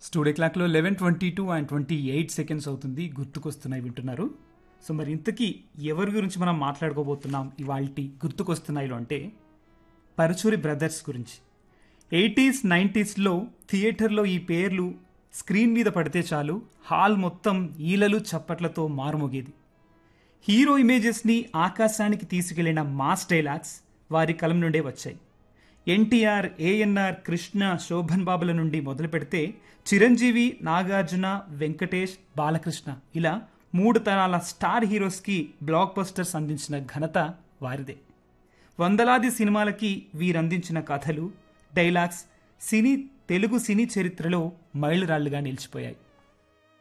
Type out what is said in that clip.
studio క్లాక్లో eleven twenty two and twenty eight seconds అవుతుంది గుర్తుకొస్తున్నాయి వింటున్నారు సో మరి ఇంతకీ ఎవరి గురించి మనం మాట్లాడుకోబోతున్నాం ఇవాల్టి గుర్తుకొస్తున్నాయిలో అంటే పరచూరి బ్రదర్స్ గురించి ఎయిటీస్ నైంటీస్లో థియేటర్లో ఈ పేర్లు స్క్రీన్ మీద పడితే చాలు హాల్ మొత్తం ఈలలు చప్పట్లతో మారుమోగేది హీరో ఇమేజెస్ని ఆకాశానికి తీసుకెళ్లిన మాస్ డైలాగ్స్ వారి కలం నుండే వచ్చాయి ఎన్టీఆర్ ఏఎన్ఆర్ కృష్ణ శోభన్ బాబుల నుండి మొదలు పెడితే చిరంజీవి నాగార్జున వెంకటేష్ బాలకృష్ణ ఇలా మూడు తరాల స్టార్ హీరోస్కి బ్లాక్ బస్టర్స్ అందించిన ఘనత వారిదే వందలాది సినిమాలకి వీరందించిన కథలు డైలాగ్స్ సినీ తెలుగు సినీ చరిత్రలో మైలురాళ్లుగా నిలిచిపోయాయి